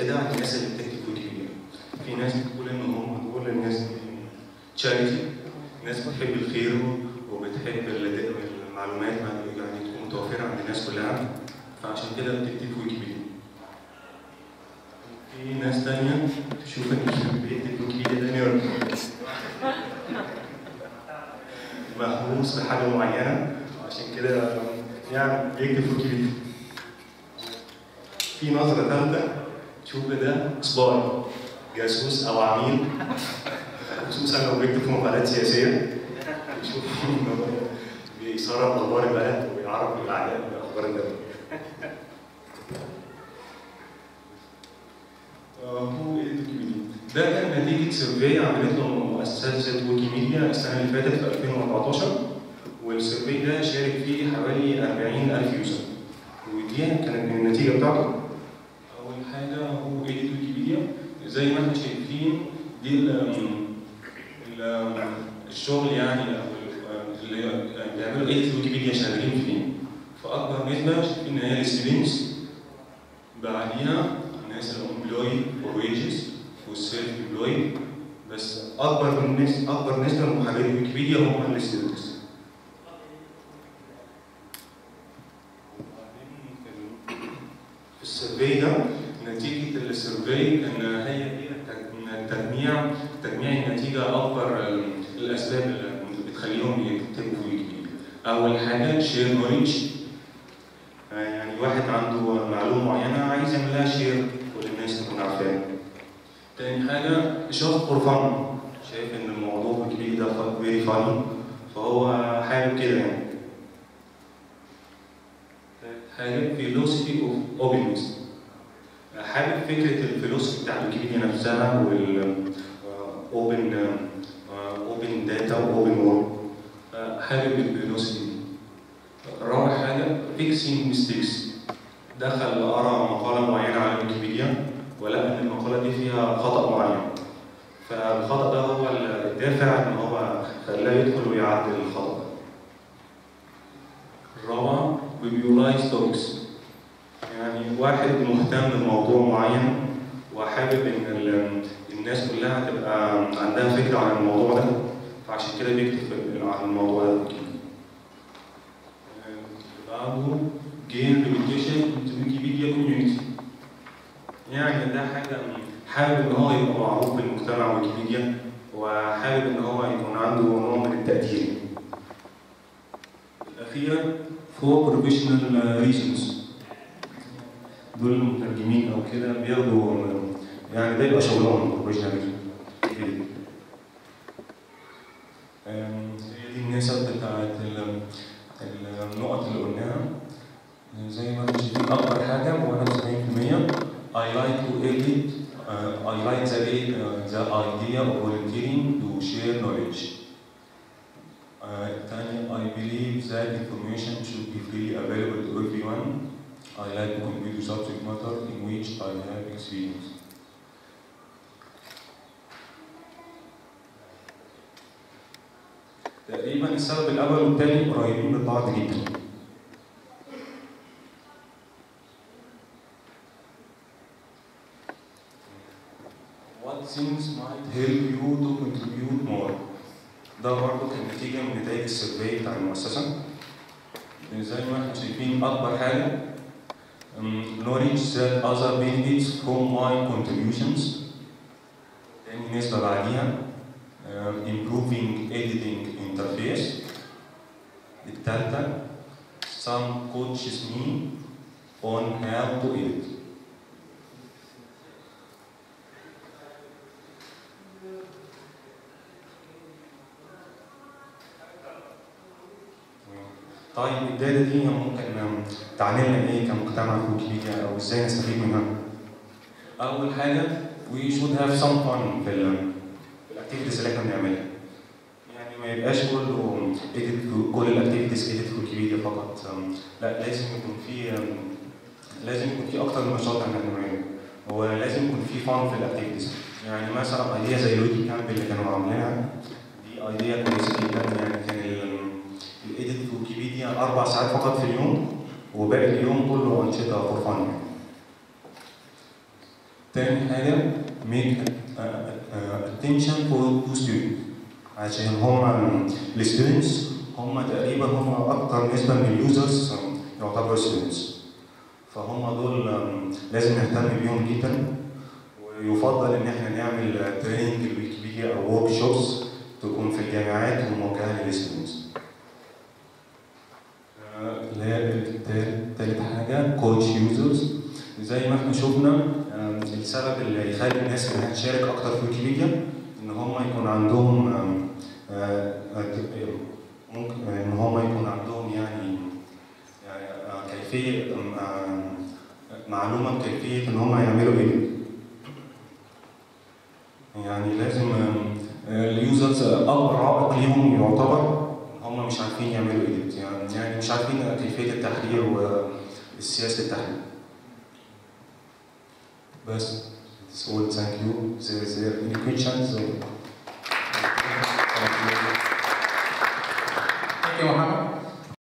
كده الناس اللي بتكتب ويكيبيديا في ناس بتقول ان هم دول الناس تشاريتي ناس بتحب الخير وبتحب ال- المعلومات يعني تكون متوفره عند الناس كلها فعشان كده بتكتب في ويكيبيديا في ناس تانية تشوف ان بيكتب ويكيبيديا ده نيرد مهووس بحاجة معينة عشان كده يعني بيكتب في ويكيبيديا في نظرة ثالثة تشوف ده سباي جاسوس أو عميل خصوصا لو بيكتب في مقالات سياسية يشوف إنه بيسرب أخبار البلد ويعرف الأعلام بأخبار البلد. آه، هو إيه ويكيميديا؟ ده كان نتيجة سيرفي عملته مؤسسة ويكيميديا السنة اللي فاتت في 2014 والسيرفي ده شارك فيه حوالي 40000 يوزر ودي كانت من النتيجة بتاعته أول حاجة هو إيه ويكيبيديا زي ما احنا شايفين دي ال- ال- الشغل يعني أو ال- اللي بيعملوا إيه ويكيبيديا شغالين فيه فأكبر نسبة شايفين إن هي الستودنتس بعديها الناس اللي امبلوي وويجز والسيلف امبلوي بس اكبر من نس اكبر نسبه من محرري ويكيبيديا هم الستودنتس في السيرفي ده نتيجه السيرفي ان هي دي التج- التجميع تجميع النتيجه اكبر ال- الاسباب اللي بتخليهم يكتبوا في ويكيبيديا اول حاجه شير نوليدج يعني واحد عنده معلومه معينه عايز يعمل لها شير كل الناس تكون عارفاها تاني حاجه شخص فور فن شايف ان الموضوع في ويكيبيديا ده فيري فاني فهو حابب كده يعني تالت حاجه فيلوسفي اوف اوبنس حابب فكره الفيلوسفي بتاع ويكيبيديا نفسها وال اوبن اوبن داتا واوبن وورد حابب الفيلوسفي دي رابع حاجه فيكسينج ميستيكس دخل قرا مقاله معينه على ويكيبيديا ولقى ان المقاله دي فيها خطا معين فالخطا ده هو الدافع ان هو خلاه يدخل ويعدل الخطا ده الرابع ريفيولايز توبكس يعني واحد مهتم بموضوع معين وحابب ان ال- الناس كلها تبقى عندها فكره عن الموضوع ده فعشان كده بيكتب في- عن الموضوع ده في بعده جين ريبيتيشن ويكيبيديا كوميونتي يعني ده حاجه حابب ان هو يبقى معروف في المجتمع ويكيبيديا وحابب ان هو يكون عنده نوع من التقدير الاخيره فور بروفيشنال ريزونز دول المترجمين او كده بياخدوا يعني ده يبقى شغلهم بروفيشنال ريزونز هي دي النسب بتاعت ال- النقط اللي قلناها زي ما انتم شايفين اكبر حاجه 71% I like to edit uh, I like the, uh, the idea of volunteering to share knowledge. Uh, تاني I believe that information should be freely available to everyone. I like to contribute to subject matter in which I have experience. تقريبا السبب الاول والثاني قريبين من بعض جدا. What things might help you to contribute more؟ ده برضه كان نتيجة من نتائج السيرفي بتاع المؤسسة. زي ما احنا شايفين أكبر حاجة um, knowledge that other benefits from my contributions. تاني نسبة بعديها um, improving editing interface. التالتة some coaches me on how to edit. طيب الداتا دي ممكن تعني لنا ايه كمجتمع في ويكيبيديا او ازاي نستفيد منها؟ اول حاجه we should have some fun في ال في الاكتيفيتيز اللي احنا بنعملها. يعني ما يبقاش كله edit كل الاكتيفيتيز edit في ويكيبيديا فقط أم، لا لازم يكون في أم، لازم يكون في اكتر من نشاط احنا بنعمله ولازم يكون في فن في الاكتيفيتيز يعني مثلا ايديا زي الويكي كامب اللي كانوا عاملينها دي ايديا كويسه جدا يعني كان ال- الايديت في ويكيبيديا اربع ساعات فقط في اليوم وباقي اليوم كله انشطه فور فن تاني حاجة make uh, uh, attention for to student عشان هم الستودنتس هم تقريبا هم أكتر نسبة من اليوزرز يعتبروا ستودنتس فهم دول um, لازم نهتم بيهم جدا ويفضل إن احنا نعمل تريننج الويكيبيديا أو ورك شوبس تكون في الجامعات وموجهة للستودنتس اللي هي تالت حاجة كوتش يوزرز زي ما احنا شفنا السبب اللي يخلي الناس انها تشارك اكتر في ويكيبيديا ان هم يكون عندهم ممكن ان هم يكون عندهم يعني يعني كيفيه معلومه بكيفيه ان هم يعملوا ايه يعني لازم اليوزرز اكبر عائق ليهم يعتبر هم مش عارفين يعملوا ايه يعني يعني مش عارفين كيفيه التحرير وسياسه التحرير بس. So thank you. Is there any questions?